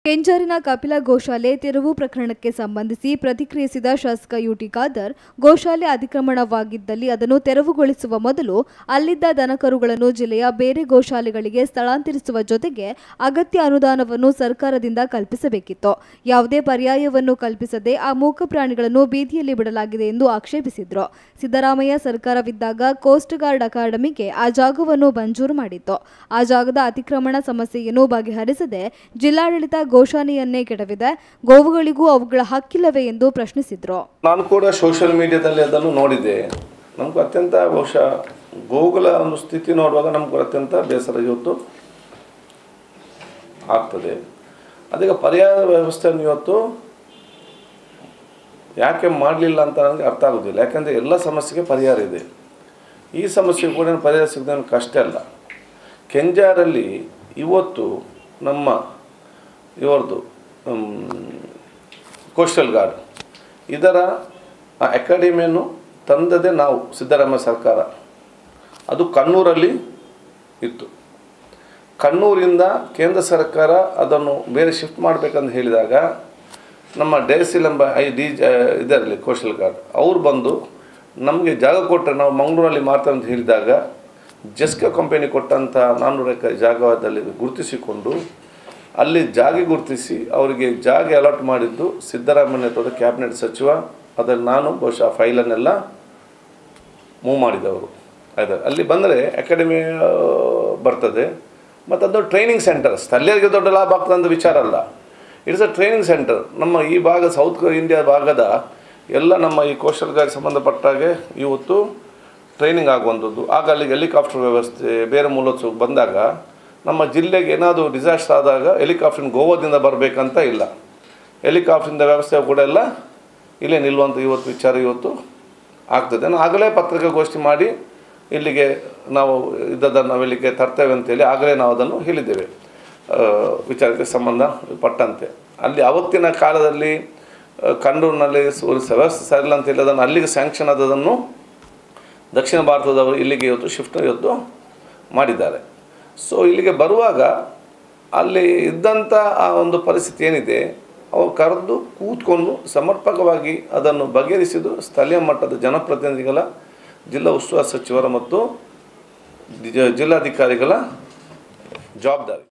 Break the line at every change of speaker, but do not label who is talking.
ಕೆಂಜಾರಿನ ಕಪಿಲ ಗೋಶಾಲೆ ತೆರವು ಪ್ರಕರಣಕ್ಕೆ ಸಂಬಂಧಿಸಿ ಪ್ರತಿಕ್ರಿಯಿಸಿದ ಶಾಸಕ ಯುಟಿ ಖಾದರ್ ಗೋಶಾಲೆ ಅತಿಕ್ರಮಣವಾಗಿದ್ದಲ್ಲಿ ಅದನ್ನು ತೆರವುಗೊಳಿಸುವ ಮೊದಲು ಅಲ್ಲಿದ್ದ ದನಕರುಗಳನ್ನು ಜಿಲ್ಲೆಯ ಬೇರೆ ಗೋಶಾಲೆಗಳಿಗೆ ಸ್ಥಳಾಂತರಿಸುವ ಜೊತೆಗೆ ಅಗತ್ಯ ಅನುದಾನವನ್ನು ಸರ್ಕಾರದಿಂದ ಕಲ್ಪಿಸಬೇಕಿತ್ತು ಯಾವುದೇ ಪರ್ಯಾಯವನ್ನು ಕಲ್ಪಿಸದೆ ಆ ಮೂಕ ಪ್ರಾಣಿಗಳನ್ನು ಬೀದಿಯಲ್ಲಿ ಬಿಡಲಾಗಿದೆ ಎಂದು ಆಕ್ಷೇಪಿಸಿದ್ರು ಸಿದ್ದರಾಮಯ್ಯ ಸರ್ಕಾರವಿದ್ದಾಗ ಕೋಸ್ಟ್ ಗಾರ್ಡ್ ಅಕಾಡೆಮಿಗೆ ಆ ಜಾಗವನ್ನು ಮಂಜೂರು ಮಾಡಿತ್ತು ಆ ಜಾಗದ ಅತಿಕ್ರಮಣ ಸಮಸ್ಯೆಯನ್ನು ಬಗೆಹರಿಸದೆ ಜಿಲ್ಲಾಡಳಿತ ಘೋಷಣೆಯನ್ನೇ ಕೆಡವಿದೆ ಗೋವುಗಳಿಗೂ ಅವುಗಳ ಹಕ್ಕಿಲ್ಲವೇ ಎಂದು ಪ್ರಶ್ನಿಸಿದ್ರು
ನಾನು ಕೂಡ ಸೋಷಿಯಲ್ ಮೀಡಿಯಾದಲ್ಲಿ ಅದನ್ನು ನೋಡಿದೆ ನಮಗೂ ಅತ್ಯಂತ ಬಹುಶಃ ಗೋವುಗಳ ಒಂದು ಸ್ಥಿತಿ ನೋಡುವಾಗ ನಮಗೂ ಅತ್ಯಂತ ಬೇಸರ ಇವತ್ತು ಆಗ್ತದೆ ಅದಕ್ಕೆ ಪರ್ಯಾಯ ವ್ಯವಸ್ಥೆಯನ್ನು ಇವತ್ತು ಯಾಕೆ ಮಾಡಲಿಲ್ಲ ಅಂತ ನನಗೆ ಅರ್ಥ ಆಗೋದಿಲ್ಲ ಯಾಕಂದರೆ ಎಲ್ಲ ಸಮಸ್ಯೆಗೆ ಪರಿಹಾರ ಇದೆ ಈ ಸಮಸ್ಯೆ ಕೂಡ ಏನು ಪರಿಹಾರ ಸಿಗದೆ ಕಷ್ಟ ಅಲ್ಲ ಕೆಂಜಾರಲ್ಲಿ ಇವತ್ತು ನಮ್ಮ ಇವರದು ಕೋಸ್ಟಲ್ ಗಾರ್ಡ್ ಇದರ ಆ ಅಕಾಡೆಮಿಯನ್ನು ತಂದದೇ ನಾವು ಸಿದ್ದರಾಮಯ್ಯ ಸರ್ಕಾರ ಅದು ಕಣ್ಣೂರಲ್ಲಿ ಇತ್ತು ಕಣ್ಣೂರಿಂದ ಕೇಂದ್ರ ಸರ್ಕಾರ ಅದನ್ನು ಬೇರೆ ಶಿಫ್ಟ್ ಮಾಡಬೇಕಂತ ಹೇಳಿದಾಗ ನಮ್ಮ ಡೇಸಿಲ್ ಎಂಬ ಐ ಡಿ ಜ ಇದರಲ್ಲಿ ಕೋಸ್ಟಲ್ ಗಾರ್ಡ್ ಅವ್ರು ಬಂದು ನಮಗೆ ಜಾಗ ಕೊಟ್ಟರೆ ನಾವು ಮಂಗಳೂರಲ್ಲಿ ಮಾಡ್ತೇವೆ ಅಂತ ಹೇಳಿದಾಗ ಜೆಸ್ಕಾ ಕಂಪನಿ ಕೊಟ್ಟಂಥ ನಾನ್ನೂರು ಎಕರೆ ಜಾಗದಲ್ಲಿ ಗುರುತಿಸಿಕೊಂಡು ಅಲ್ಲಿ ಜಾಗ ಗುರುತಿಸಿ ಅವರಿಗೆ ಜಾಗ ಅಲಾಟ್ ಮಾಡಿದ್ದು ಸಿದ್ದರಾಮಯ್ಯ ನೇತೃತ್ವದ ಕ್ಯಾಬಿನೆಟ್ ಸಚಿವ ಅದರಲ್ಲಿ ನಾನು ಬಹುಶಃ ಫೈಲನ್ನೆಲ್ಲ ಮೂವ್ ಮಾಡಿದವರು ಆಯ್ತು ಅಲ್ಲಿ ಬಂದರೆ ಅಕಾಡೆಮಿ ಆ, ಬರ್ತದೆ ಮತ್ತು ಅದು ಟ್ರೈನಿಂಗ್ ಸೆಂಟರ್ ಸ್ಥಳೀಯರಿಗೆ ದೊಡ್ಡ ಲಾಭ ಆಗ್ತದೆ ಅಂತ ವಿಚಾರ ಅಲ್ಲ ಇಟ್ಸ್ ಅ ಟ್ರೈನಿಂಗ್ ಸೆಂಟರ್ ನಮ್ಮ ಈ ಭಾಗ ಸೌತ್ ಇಂಡಿಯಾ ಭಾಗದ ಎಲ್ಲ ನಮ್ಮ ಈ ಕೋಸ್ಟಲ್ ಗಾರ್ಡ್ ಸಂಬಂಧಪಟ್ಟಾಗೆ ಇವತ್ತು ಟ್ರೈನಿಂಗ್ ಆಗುವಂಥದ್ದು ಆಗ ಅಲ್ಲಿಗೆ ಹೆಲಿಕಾಪ್ಟರ್ ವ್ಯವಸ್ಥೆ ಬೇರೆ ಮೂಲೋತ್ಸವಕ್ಕೆ ಬಂದಾಗ ನಮ್ಮ ಜಿಲ್ಲೆಗೆ ಏನಾದರೂ ಡಿಸಾಸ್ಟರ್ ಆದಾಗ ಹೆಲಿಕಾಪ್ಟರ್ ಗೋವಾದಿಂದ ಬರಬೇಕಂತ ಇಲ್ಲ ಹೆಲಿಕಾಪ್ಟರಿಂದ ವ್ಯವಸ್ಥೆ ಕೂಡ ಎಲ್ಲ ಇಲ್ಲೇ ನಿಲ್ಲುವಂಥ ಇವತ್ತು ವಿಚಾರ ಇವತ್ತು ಆಗ್ತದೆ ನಾನು ಆಗಲೇ ಪತ್ರಿಕಾಗೋಷ್ಠಿ ಮಾಡಿ ಇಲ್ಲಿಗೆ ನಾವು ಇದ್ದದನ್ನು ನಾವು ಇಲ್ಲಿಗೆ ತರ್ತೇವೆ ಅಂತೇಳಿ ಆಗಲೇ ನಾವು ಅದನ್ನು ಹೇಳಿದ್ದೇವೆ ಆ, ವಿಚಾರಕ್ಕೆ ಸಂಬಂಧಪಟ್ಟಂತೆ ಅಲ್ಲಿ ಅವತ್ತಿನ ಕಾಲದಲ್ಲಿ ಆ, ಕಣ್ಣೂರಿನಲ್ಲಿ ಸ- ಒಂದು ವ್ಯವಸ್ಥೆ ಸರಿಯಿಲ್ಲ ಅಂತ ಹೇಳಿ ಅದನ್ನು ಅಲ್ಲಿಗೆ ಸ್ಯಾಂಕ್ಷನ್ ಆದದನ್ನು ದಕ್ಷಿಣ ಭಾರತದವರು ಇಲ್ಲಿಗೆ ಇವತ್ತು ಶಿಫ್ಟ್ ಇವತ್ತು ಮಾಡಿದ್ದಾರೆ ಸೊ ಇಲ್ಲಿಗೆ ಬರುವಾಗ ಅಲ್ಲಿ ಇದ್ದಂಥ ಆ ಒಂದು ಪರಿಸ್ಥಿತಿ ಏನಿದೆ ಅವು ಕರೆದು ಕೂತ್ಕೊಂಡು ಸಮರ್ಪಕವಾಗಿ ಅದನ್ನು ಬಗೆಹರಿಸಿದ್ದು ಸ್ಥಳೀಯ ಮಟ್ಟದ ಜನಪ್ರತಿನಿಧಿಗಳ ಜಿಲ್ಲಾ ಉಸ್ತುವಾರಿ ಸಚಿವರ ಮತ್ತು ಜಿ- ಜಿಲ್ಲಾಧಿಕಾರಿಗಳ ಜವಾಬ್ದಾರಿ